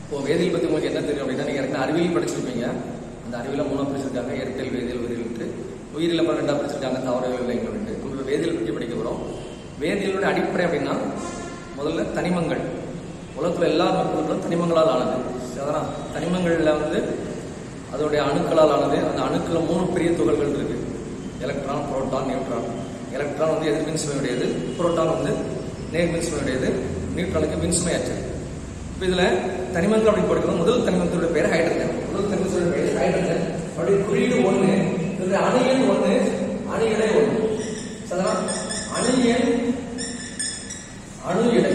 இப்போ வேதியியல் பத்தி உங்களுக்கு என்ன தெரியும் அப்படின்னா நீங்க ஏற்கனவே அறிவியல் படிச்சிருப்பீங்க அந்த அறிவியல மூணா பிரிச்சிருக்காங்க இயற்பியல் வேதியியல் உயிரியல் உயிரியல் அப்புறம் ரெண்டா பிரிச்சிருக்காங்க தாவரவியல் விலங்கியல் நம்ம இப்ப வேதியியல் பற்றி படிக்க போறோம் வேதியியலுடைய அடிப்படை அப்படின்னா முதல்ல தனிமங்கள் உலகத்துல எல்லா மக்களும் தனிமங்களால் ஆனது சரிதானா தனிமங்கள்ல வந்து அதோடைய அணுக்களால் ஆனது அந்த அணுக்கள மூணு பெரிய துகள்கள் இருக்கு எலக்ட்ரான் புரோட்டான் நியூட்ரான் எலக்ட்ரான் வந்து எதிர்மின் சுமையுடையது புரோட்டான் வந்து நேர்மின் சுமையுடையது நியூட்ரானுக்கு மின் சுமை அச்சது இப்போ இதுல தனிமங்கள் அப்படின்னு படிக்கணும் முதல் தனிமத்தோட பேர் ஹைட்ரஜன் முதல் தனிமத்தோட பேர் ஹைட்ரஜன் அப்படி குறியீடு ஒண்ணு இதுல அணு எண் ஒண்ணு அணு எடை ஒண்ணு சரிதானா அணு எண் அணு எடை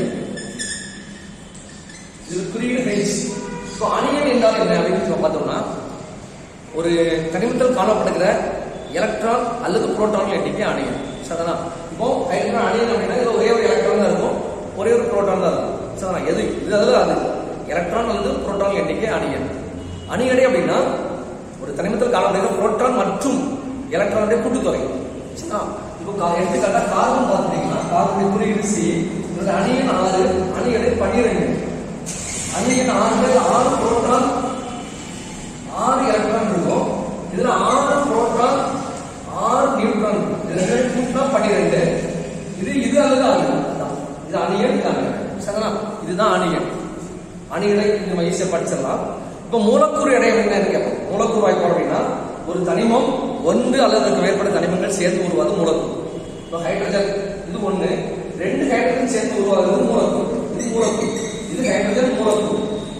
இது குறியீடு ஹெச் இப்போ அணியன் என்றால் என்ன அப்படின்னு நம்ம பார்த்தோம்னா ஒரு தனிமத்தில் காணப்படுகிற எலக்ட்ரான் அல்லது புரோட்டான் எண்ணிக்கை அணியன் சரிதானா இப்போ ஹைட்ரஜன் அணியன் அப்படின்னா இதுல ஒரே ஒரு எலக்ட்ரான் தான் இருக்கும் ஒரே ஒரு புரோட்டான் தான் இருக்கும் சரிதானா எது இது அதில் அது எலக்ட்ரான் அல்லது புரோட்டான் எண்ணிக்கை அணியன் அணியடை அப்படின்னா ஒரு தனிமத்தில் காணப்படுகிற புரோட்டான் மற்றும் எலக்ட்ரானுடைய கூட்டுத்தொகை சரிங்களா இப்போ கா- எடுத்துக்காட்டா கார்பன் பார்த்துட்டீங்கன்னா கார்பனுடைய குறியீடு சி இதோட அணியன் ஆறு அணியடை பன்னிரெண்டு அணியின் ஆறு ஆறு புரோட்டான் ஆறு எலக்ட்ரான் இருக்கும் இதுல ஆறு புரோட்டான் ஆறு நியூட்ரான் இது ரெண்டு கூட்டினா பன்னிரெண்டு இது இது அல்லது அது அதான். இது அணியன் இது அணியன் சரிங்களா இதுதான் அணியன் அணியனை நம்ம ஈஸியா படிச்சிடலாம் இப்ப மூலக்கூறு எடை அப்படின்னா என்ன கேட்போம் மூலக்கூறு வாய்ப்பாடு அப்படின்னா ஒரு தனிமம் ஒன்று அல்லது அதுக்கு மேற்பட்ட தனிமங்கள் சேர்ந்து உருவாது மூலக்கூறு இப்போ ஹைட்ரஜன் இது ஒண்ணு ரெண்டு ஹைட்ரஜன் சேர்ந்து உருவாகுது மூலக்கூறு இது மூலக்கூறு இது ஹைட்ரஜன் மூலக்கூறு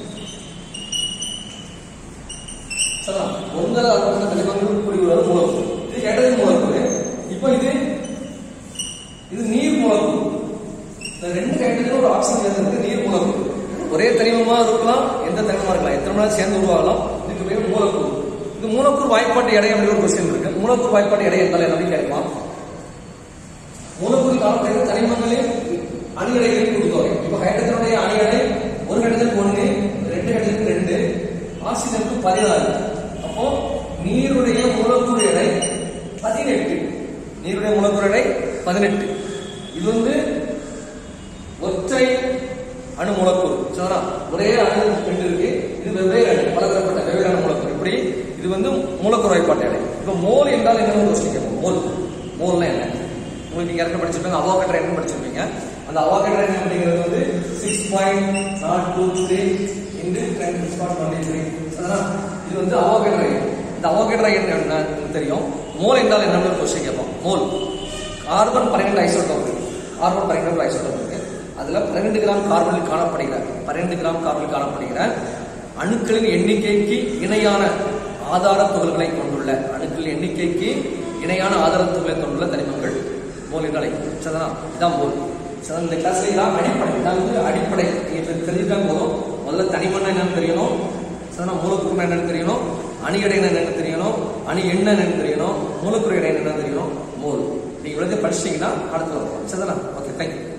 சரியா ஒன்றரை அளவுள்ள தனிமங்கள் கூடி உருவாது மூலக்கூறு இது ஹைட்ரஜன் மூலக்கூறு இப்போ இது இது நீர் மூலக்கூறு இந்த ரெண்டு ஹைட்ரஜன் ஒரு ஆக்சிஜன் சேர்ந்து நீர் மூலக்கூறு ஒரே தனிமமா இருக்கலாம் எந்த தனிமமா இருக்கலாம் எத்தனை மணி நேரம் சேர்ந்து உருவாகலாம் இதுக்கு பேர் மூலக்கூறு இது மூலக்கூறு வாய்ப்பாட்டு எடை அப்படின்னு ஒரு கொஸ்டின் இருக்கு மூலக்கூறு வாய்ப்பாட்டு எடை என்றால் என்ன அப்படின்னு கேட்கலாம் மூலக்கூறு காணப்படுகிற தனிமங்களின் அணு எடைகளின் கூட்டுத்தொகை இப்போ ஹைட்ரஜனுடைய அணு எடை ஒரு ஹைட்ரஜன் ஒன்று ரெண்டு ஹைட்ரஜன் ரெண்டு ஆக்சிஜனுக்கு பதினாறு அப்போ நீருடைய மூலக்கூறு எடை பதினெட்டு நீருடைய மூலக்கூறு எடை பதினெட்டு இது வந்து ஒற்றை அணு மூலக்கூறு சரிங்களா ஒரே அணு ரெண்டு இருக்கு இது வெவ்வேறு அணு பலதரப்பட்ட வெவ்வேறு அணு மூலக்கூறு இப்படி இது வந்து மூலக்கூறு வாய்ப்பாட்டு எடை இப்போ மோல் என்றால் என்னன்னு யோசிக்க மோல் மோல்னா என்ன உங்களுக்கு நீங்க யாரும் படிச்சிருப்பீங்க அவாகட்ர என்ன படிச்சிருப்பீங்க அந்த அவாகட்ர என்ன அப்படிங்கிறது வந்து six point naught two three into ten six point twenty three இது வந்து அவாகட்ர எண் இந்த அவாகட்ர எண் என்ன தெரியும் மோல் என்றால் என்னன்னு கொஸ்டின் கேட்போம் மோல் கார்பன் பன்னிரெண்டு ஐசோட்டோப் இருக்கு கார்பன் பன்னிரெண்டு ஐசோட்டோப் இருக்கு அதுல பன்னிரெண்டு கிராம் கார்பனில் காணப்படுகிற பன்னிரெண்டு கிராம் கார்பனில் காணப்படுகிற அணுக்களின் எண்ணிக்கைக்கு இணையான ஆதார துகள்களை கொண்டுள்ள அணுக்களின் எண்ணிக்கைக்கு இணையான ஆதார துகளை கொண்டுள்ள தனிமங்கள் மோல் என்று அழைக்கும் சரிதானா இதான் மோல் சரி இந்த கிளாஸ்ல இதான் அடிப்படை இதான் வந்து அடிப்படை நீங்க இப்ப தெரிஞ்சுட்டா போதும் முதல்ல தனிமன்னா என்னன்னு தெரியணும் சரினா மூலக்கூறு என்னன்னு தெரியணும் அணு எடை என்னன்னு தெரியணும் அணு எண்ண என்னன்னு தெரியணும் மூலக்கூறு எடை என்னன்னு தெரியணும் மோல் நீங்க இவ்வளவு படிச்சிட்டீங்கன்னா அடுத்து வரும் சரிதானா ஓகே தேங்க்யூ